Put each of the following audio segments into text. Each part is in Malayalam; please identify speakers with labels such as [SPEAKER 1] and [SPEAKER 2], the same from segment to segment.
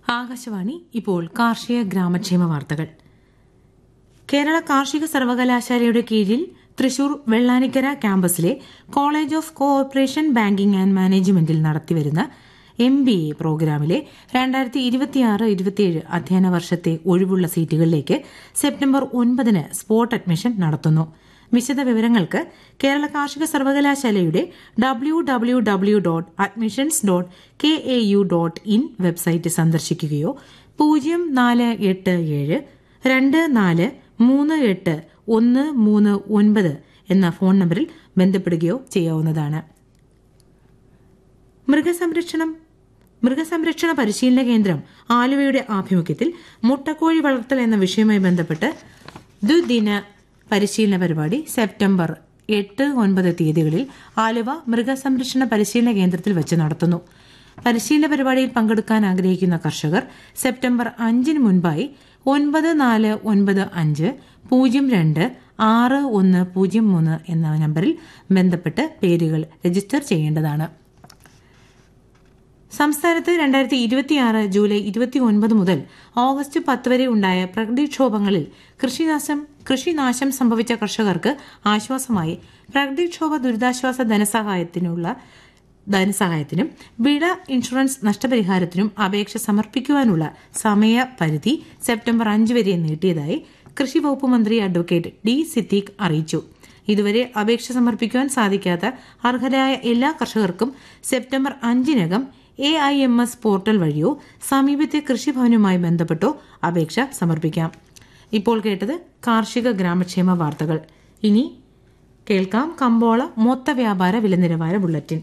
[SPEAKER 1] ആകാശവാണി ഇപ്പോൾ കാർഷിക ഗ്രാമക്ഷേമ വാർത്തകൾ കേരള കാർഷിക സർവകലാശാലയുടെ കീഴിൽ തൃശൂർ വെള്ളാനിക്കര ക്യാമ്പസിലെ college of cooperation banking and മാനേജ്മെന്റിൽ നടത്തിവരുന്ന എം ബി എ പ്രോഗ്രാമിലെ രണ്ടായിരത്തി ഇരുപത്തിയാറ് ഇരുപത്തിയേഴ് അധ്യയന വർഷത്തെ ഒഴിവുള്ള സീറ്റുകളിലേക്ക് സെപ്റ്റംബർ ഒൻപതിന് സ്പോട്ട് അഡ്മിഷൻ നടത്തുന്നു വിശദ വിവരങ്ങൾക്ക് കേരള കാർഷിക സർവകലാശാലയുടെ W W W dot admissions dot K A U dot in website സന്ദർശിക്കുകയോ പൂജ്യം നാല് എട്ട് ഏഴ് രണ്ട് നാല് മൂന്ന് എട്ട് ഒന്ന് മൂന്ന് ഒൻപത് എന്ന ഫോൺ നമ്പറിൽ ബന്ധപ്പെടുകയോ ചെയ്യാവുന്നതാണ് മൃഗസംരക്ഷണം മൃഗസംരക്ഷണ പരിശീലന കേന്ദ്രം ആലുവയുടെ ആഭിമുഖ്യത്തിൽ മുട്ടക്കോഴി വളർത്തൽ എന്ന വിഷയവുമായി ബന്ധപ്പെട്ട് ദ്വിദിന പരിശീലന പരിപാടി സെപ്റ്റംബർ എട്ട് ഒൻപത് തീയതികളിൽ ആലുവ മൃഗസംരക്ഷണ പരിശീലന കേന്ദ്രത്തിൽ വെച്ച് നടത്തുന്നു പരിശീലന പരിപാടിയിൽ പങ്കെടുക്കാൻ ആഗ്രഹിക്കുന്ന കർഷകർ സെപ്റ്റംബർ അഞ്ചിന് മുൻപായി ഒൻപത് നാല് ഒൻപത് അഞ്ച് പൂജ്യം രണ്ട് ആറ് ഒന്ന് പൂജ്യം മൂന്ന് എന്ന നമ്പറിൽ ബന്ധപ്പെട്ട് പേരുകൾ രജിസ്റ്റർ ചെയ്യേണ്ടതാണ് സംസ്ഥാനത്ത് രണ്ടായിരത്തി ഇരുപത്തിയാറ് ജൂലൈ ഇരുപത്തി ഒൻപത് മുതൽ ഓഗസ്റ്റ് പത്ത് വരെ ഉണ്ടായ പ്രകൃതിക്ഷോഭങ്ങളിൽ കൃഷിനാശം കൃഷിനാശം സംഭവിച്ച കർഷകർക്ക് ആശ്വാസമായി പ്രകൃതിക്ഷോഭ ദുരിതാശ്വാസ ധനസഹായത്തിനുള്ള ധനസഹായത്തിനും വിള ഇൻഷുറൻസ് നഷ്ടപരിഹാരത്തിനും അപേക്ഷ സമർപ്പിക്കുവാനുള്ള സമയപരിധി സെപ്റ്റംബർ അഞ്ച് വരെ നീട്ടിയതായി കൃഷി വകുപ്പ് മന്ത്രി അഡ്വക്കേറ്റ് ഡി സിദ്ദീഖ് അറിയിച്ചു ഇതുവരെ അപേക്ഷ സമർപ്പിക്കുവാൻ സാധിക്കാത്ത അർഹരായ എല്ലാ കർഷകർക്കും സെപ്റ്റംബർ അഞ്ചിനകം A I M S portal വഴിയോ സമീപത്തെ കൃഷിഭവനുമായി ബന്ധപ്പെട്ടോ അപേക്ഷ സമർപ്പിക്കാം ഇപ്പോൾ കേട്ടത് കാർഷിക ഗ്രാമക്ഷേമ വാർത്തകൾ ഇനി കേൾക്കാം കമ്പോള മൊത്ത വ്യാപാര വില നിലവാര ബുള്ളറ്റിൻ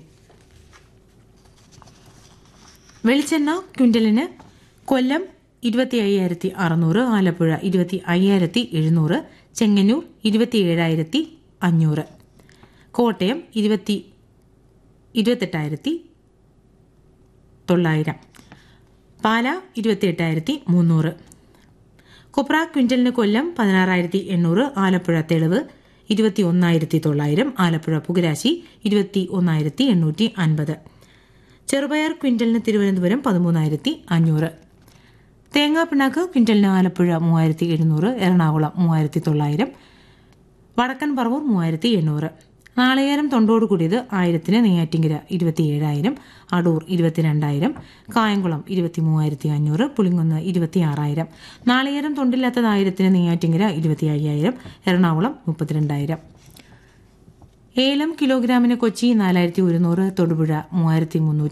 [SPEAKER 1] വെളിച്ചെണ്ണ ക്വിന്റലിന് കൊല്ലം ഇരുപത്തി അയ്യായിരത്തി അറുന്നൂറ് ആലപ്പുഴ ഇരുപത്തി അയ്യായിരത്തി എഴുന്നൂറ് ചെങ്ങന്നൂർ ഇരുപത്തി ഏഴായിരത്തി അഞ്ഞൂറ് കോട്ടയം ഇരുപത്തി ഇരുപത്തെട്ടായിരത്തി തൊള്ളായിരം പാല ഇരുപത്തി എട്ടായിരത്തി മുന്നൂറ് കൊപ്ര ക്വിന്റലിന് കൊല്ലം പതിനാറായിരത്തി എണ്ണൂറ് ആലപ്പുഴ തെളിവ് ഇരുപത്തി ഒന്നായിരത്തി തൊള്ളായിരം ആലപ്പുഴ പുകരാശി ഇരുപത്തി ഒന്നായിരത്തി എണ്ണൂറ്റി അൻപത് ചെറുപയർ ക്വിന്റലിന് തിരുവനന്തപുരം പതിമൂന്നായിരത്തി അഞ്ഞൂറ് തേങ്ങാ പിണ്ണാക്ക് ക്വിന്റലിന് ആലപ്പുഴ മൂവായിരത്തി എഴുന്നൂറ് എറണാകുളം മൂവായിരത്തി തൊള്ളായിരം വടക്കൻ പറവൂർ മൂവായിരത്തി എണ്ണൂറ് നാളികേരം തൊണ്ടോട് കൂടിയത് ആയിരത്തിന് നെയ്യാറ്റിങ്കര ഇരുപത്തി ഏഴായിരം അടൂർ ഇരുപത്തിരണ്ടായിരം കായംകുളം ഇരുപത്തി മൂവായിരത്തി അഞ്ഞൂറ് പുളിങ്കുന്ന് ഇരുപത്തി ആറായിരം നാളികേരം തൊണ്ടില്ലാത്തത് ആയിരത്തിന് നെയ്യാറ്റിങ്കര ഇരുപത്തി അയ്യായിരം എറണാകുളം മുപ്പത്തിരണ്ടായിരം ഏലം കിലോഗ്രാമിന് കൊച്ചി നാലായിരത്തി ഒരുന്നൂറ് തൊടുപുഴ മൂവായിരത്തി മുന്നൂറ്റി